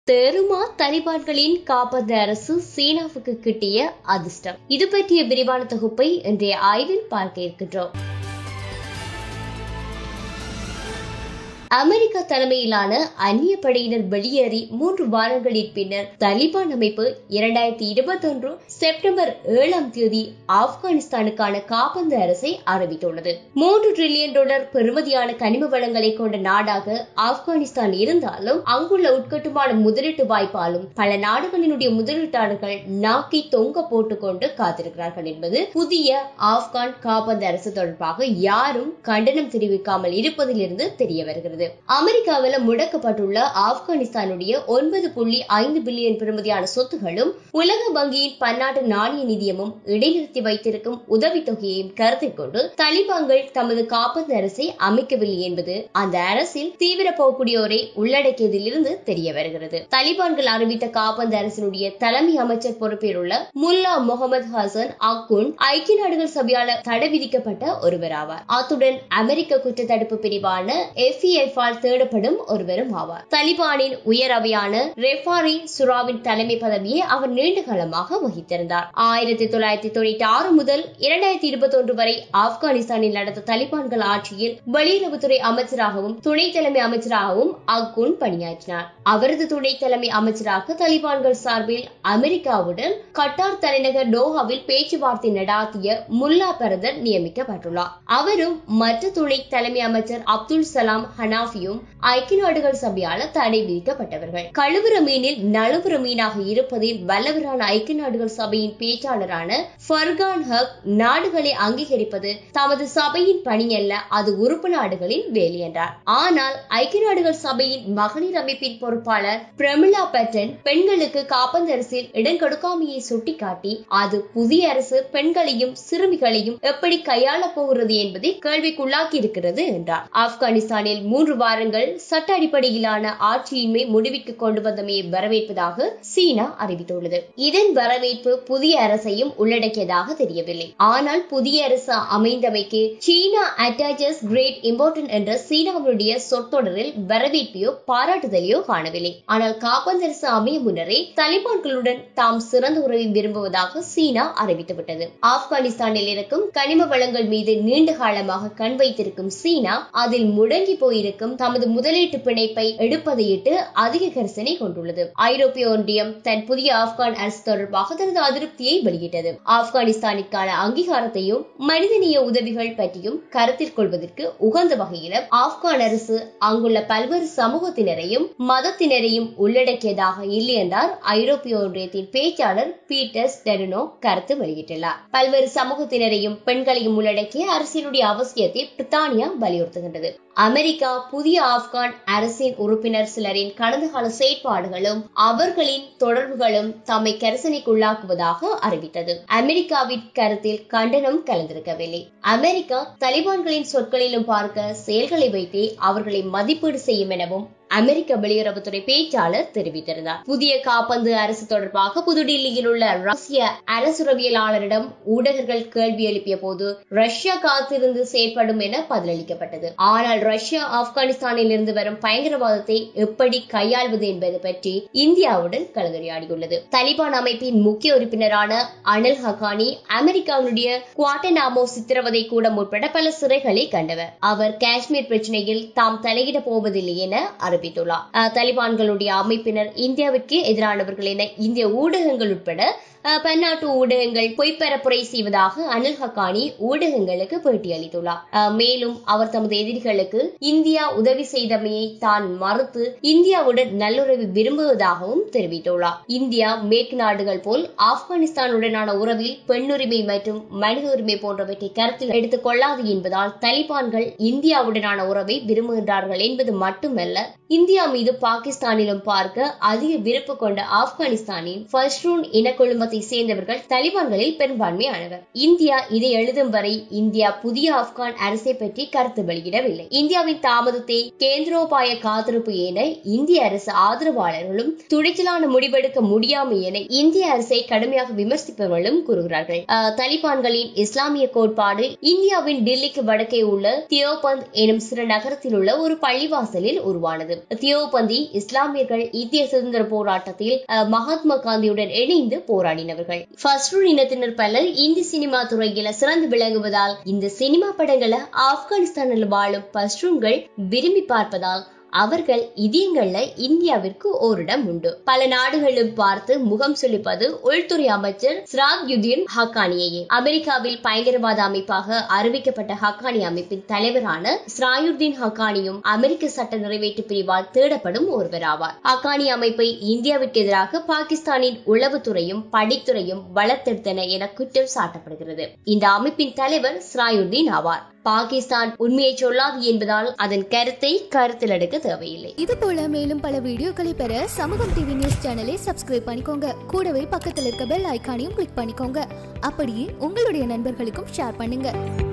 தெருமா தலிபான்களின் காப்பது அரசு சீனாவுக்கு கிட்டிய அதிர்ஷ்டம் இது பற்றிய விரிவான தொகுப்பை இன்றைய ஆய்வில் பார்க்க இருக்கின்றோம் அமெரிக்கா தலைமையிலான அந்நிய படையினர் வெளியேறி மூன்று வாரங்களின் பின்னர் தலிபான் அமைப்பு இரண்டாயிரத்தி இருபத்தி ஒன்று செப்டம்பர் ஏழாம் தேதி ஆப்கானிஸ்தானுக்கான காப்பந்து அரசை அறிவித்துள்ளது மூன்று டிரில்லியன் டாலர் பெறுமதியான கனிம வளங்களை கொண்ட நாடாக ஆப்கானிஸ்தான் இருந்தாலும் அங்குள்ள உட்கட்டுமான முதலீட்டு வாய்ப்பாலும் பல நாடுகளினுடைய முதலீட்டாளர்கள் நாக்கி தொங்க போட்டுக்கொண்டு காத்திருக்கிறார்கள் என்பது புதிய ஆப்கான் காப்பந்து அரசு தொடர்பாக யாரும் கண்டனம் தெரிவிக்காமல் இருப்பதிலிருந்து தெரிய வருகிறது அமெரிக்காவில் முடக்கப்பட்டுள்ள ஆப்கானிஸ்தானுடைய ஒன்பது புள்ளி ஐந்து பில்லியன் பெறுமதியான சொத்துகளும் உலக வங்கியின் பன்னாட்டு நாணய நிதியமும் இடைநிறுத்தி வைத்திருக்கும் உதவித்தொகையையும் கருத்தில் கொண்டு தலிபான்கள் தமது காப்பந்து அரசை அமைக்கவில்லை என்பது அந்த அரசில் தீவிர போகக்கூடியோரை உள்ளடக்கியதிலிருந்து தெரிய வருகிறது தலிபான்கள் அறிவித்த காப்பந்து அரசினுடைய தலைமை அமைச்சர் பொறுப்பில் உள்ள முல்லா முகமது ஹசன் அக்குன் ஐக்கிய நாடுகள் சபையால் தடை விதிக்கப்பட்ட ஒருவர் ஆவார் அத்துடன் அமெரிக்க குற்ற தடுப்பு பிரிவான எஃப்இஎஃப் ஆல் தேடப்படும் ஒருவரும் ஆவார் தலிபானின் உயர் அவையான ரெஃபாரி சுராவின் தலைமை பதவியை அவர் நீண்ட காலமாக வகித்திருந்தார் ஆயிரத்தி தொள்ளாயிரத்தி தொண்ணூற்றி ஆறு முதல் இரண்டாயிரத்தி இருபத்தி ஒன்று வரை ஆப்கானிஸ்தானில் நடந்த தலிபான்கள் ஆட்சியில் வெளியுறவுத்துறை அமைச்சராகவும் துணை தலைமை அமைச்சராகவும் அக்குன் பணியாற்றினார் அவரது துணை தலைமை அமைச்சராக தலிபான்கள் சார்பில் அமெரிக்காவுடன் கட்டார் தலைநகர் டோஹாவில் பேச்சுவார்த்தை நடாத்திய முல்லா பரதர் நியமிக்கப்பட்டுள்ளார் அவரும் மற்ற துணை தலைமை அமைச்சர் அப்துல் சலாம் ஹனாஃபியும் ஐக்கிய நாடுகள் சபையால் தடை விதிக்கப்பட்டவர்கள் கழுவுற மீனில் நழுவுற மீனாக இருப்பதில் வல்லவரான ஐக்கிய நாடுகள் சபையின் பேச்சாளரான ஃபர்கான் ஹக் நாடுகளை அங்கீகரிப்பது தமது சபையின் பணி அல்ல அது உறுப்பு நாடுகளின் வேலை என்றார் ஆனால் ஐக்கிய நாடுகள் சபையின் மகளிர் அமைப்பின் பொறுப்பாளர் பிரமிளா பேட்டன் பெண்களுக்கு காப்பந்தரசில் இடம் கொடுக்காமையை சுட்டிக்காட்டி அது புதிய அரசு பெண்களையும் சிறுமிகளையும் எப்படி கையாளப் போகிறது என்பதை கேள்விக்குள்ளாக்கி இருக்கிறது என்றார் ஆப்கானிஸ்தானில் மூன்று வாரங்கள் சட்ட அடிப்படையிலான ஆட்சியின்மை முடிவுக்கு கொண்டு வந்தமையை வரவேற்பதாக சீனா அறிவித்துள்ளது இதன் வரவேற்பு புதிய அரசையும் உள்ளடக்கியதாக தெரியவில்லை ஆனால் புதிய அரசு அமைந்தமைக்கு சீனா அட்டாச்சஸ் கிரேட் இம்பார்ட்டன்ட் என்ற சீனாவுடைய சொற்றொடரில் வரவேற்பையோ பாராட்டுதலையோ காணவில்லை ஆனால் காப்பந்தரசு அமைய முன்னரே தலிபான்களுடன் தாம் சிறந்த உறவை விரும்புவதாக சீனா அறிவித்துவிட்டது ஆப்கானிஸ்தானில் இருக்கும் கனிம வளங்கள் மீது நீண்ட காலமாக கண் வைத்திருக்கும் சீனா அதில் முடங்கி போயிருக்கும் தமது முதலீட்டு பிணைப்பை எடுப்பதையிட்டு அதிக கரிசனை கொண்டுள்ளது ஐரோப்பிய ஒன்றியம் தன் புதிய ஆப்கான் அரசு தொடர்பாக தனது அதிருப்தியை வெளியிட்டது ஆப்கானிஸ்தானிற்கான அங்கீகாரத்தையும் மனிதநேய உதவிகள் பற்றியும் கருத்தில் கொள்வதற்கு உகந்த வகையிலும் ஆப்கான் அரசு அங்குள்ள பல்வேறு சமூகத்தினரையும் மதத்தினரையும் உள்ளடக்கியதாக இல்லை என்றார் ஐரோப்பிய ஒன்றியத்தின் பேச்சாளர் பீட்டர்ஸ் டெருனோ கருத்து வெளியிட்டுள்ளார் பல்வேறு சமூகத்தினரையும் பெண்களையும் உள்ளடக்கிய அரசியலுடைய அவசியத்தை பிரித்தானியா வலியுறுத்துகின்றது அமெரிக்கா புதிய ஆப்கான் அரசின் உறுப்பினர் சிலரின் கடந்த கால செயற்பாடுகளும் அவர்களின் தொடர்புகளும் தம்மை கரிசனைக்குள்ளாக்குவதாக அறிவித்தது அமெரிக்காவின் கருத்தில் கண்டனம் கலந்திருக்கவில்லை அமெரிக்கா தலிபான்களின் சொற்களிலும் பார்க்க செயல்களை வைத்தே அவர்களை மதிப்பீடு செய்யும் எனவும் அமெரிக்க வெளியுறவுத்துறை பேச்சாளர் தெரிவித்திருந்தார் புதிய காப்பந்து அரசு தொடர்பாக புதுடில்லியில் உள்ள ரஷ்ய அரசுறவியலாளரிடம் ஊடகர்கள் கேள்வி எழுப்பிய போது ரஷ்யா காத்திருந்து செயற்படும் என பதிலளிக்கப்பட்டது ஆனால் ரஷ்யா ஆப்கானிஸ்தானில் இருந்து வரும் பயங்கரவாதத்தை எப்படி கையாள்வது என்பது பற்றி இந்தியாவுடன் கலந்துரையாடியுள்ளது தலிபான் அமைப்பின் முக்கிய உறுப்பினரான அனில் ஹகானி அமெரிக்காவுடைய குவாட்டனாமோ சித்திரவதை கூட உட்பட பல சிறைகளை கண்டவர் அவர் காஷ்மீர் பிரச்சனையில் தாம் தலையிட போவதில்லை என அறிவித்துள்ளார் தலிபான்களுடைய அமைப்பினர் இந்தியாவிற்கு எதிரானவர்கள் என இந்திய ஊடகங்கள் உட்பட பன்னாட்டு ஊடகங்கள் பொய்ப்பரப்புரை செய்வதாக அனில் ஹக்கானி ஊடகங்களுக்கு பேட்டியளித்துள்ளார் மேலும் அவர் தமது எதிரிகளுக்கு இந்தியா உதவி செய்தமையை தான் மறுத்து இந்தியாவுடன் நல்லுறவு விரும்புவதாகவும் தெரிவித்துள்ளார் இந்தியா மேற்கு நாடுகள் போல் ஆப்கானிஸ்தானுடனான உறவில் பெண்ணுரிமை மற்றும் மனித உரிமை போன்றவற்றை கருத்தில் எடுத்துக் கொள்ளாது என்பதால் தலிபான்கள் இந்தியாவுடனான உறவை விரும்புகின்றார்கள் என்பது மட்டுமல்ல இந்தியா மீது பாகிஸ்தானிலும் பார்க்க அதிக விருப்பு கொண்ட ஆப்கானிஸ்தானின் ஃபர்ஸ்ட்ரூன் இனக்குழுமத்தை சேர்ந்தவர்கள் தலிபான்களில் பெரும்பான்மையானவர் இந்தியா இதை எழுதும் வரை இந்தியா புதிய ஆப்கான் அரசை பற்றி கருத்து வெளியிடவில்லை இந்தியாவின் தாமதத்தை கேந்திரோபாய காத்திருப்பு என இந்திய அரசு ஆதரவாளர்களும் துணிச்சலான முடிவெடுக்க முடியாமை என இந்திய அரசை கடுமையாக விமர்சிப்பவர்களும் கூறுகிறார்கள் தலிபான்களின் இஸ்லாமிய கோட்பாடு இந்தியாவின் டில்லிக்கு வடக்கே உள்ள தியோபந்த் எனும் சிறு நகரத்தில் உள்ள ஒரு பள்ளிவாசலில் உருவானது வேண்டும் தியோபந்தி இஸ்லாமியர்கள் இந்திய சுதந்திர போராட்டத்தில் அஹ், மகாத்மா காந்தியுடன் இணைந்து போராடினவர்கள் பஸ்ரூர் இனத்தினர் பலர் இந்தி சினிமா துறையில சிறந்து விளங்குவதால் இந்த சினிமா படங்களை ஆப்கானிஸ்தானில் வாழும் பஸ்ரூன்கள் விரும்பி பார்ப்பதால் அவர்கள் இதயங்கள்ல இந்தியாவிற்கு ஓரிடம் உண்டு பல நாடுகளும் பார்த்து முகம் சுளிப்பது உள்துறை அமைச்சர் சிராக்யுதீன் ஹக்கானியையே அமெரிக்காவில் பயங்கரவாத அமைப்பாக அறிவிக்கப்பட்ட ஹக்கானி அமைப்பின் தலைவரான சிராயுதீன் ஹக்கானியும் அமெரிக்க சட்ட நிறைவேற்று பிரிவால் தேடப்படும் ஒருவராவார் ஹக்கானி அமைப்பை இந்தியாவிற்கு எதிராக பாகிஸ்தானின் உளவுத்துறையும் படித்துறையும் வளர்த்தெடுத்தன என குற்றம் சாட்டப்படுகிறது இந்த அமைப்பின் தலைவர் சிராயுதீன் ஆவார் பாகிஸ்தான் உண்மையை சொல்லாது என்பதால் அதன் கருத்தை கருத்தில் எடுக்க தேவையில்லை இது போல மேலும் பல வீடியோக்களை பெற சமூகம் டிவி நியூஸ் சேனலை சப்ஸ்கிரைப் பண்ணிக்கோங்க கூடவே பக்கத்தில் இருக்க பெல் ஐகானையும் கிளிக் பண்ணிக்கோங்க அப்படியே உங்களுடைய நண்பர்களுக்கும் ஷேர் பண்ணுங்க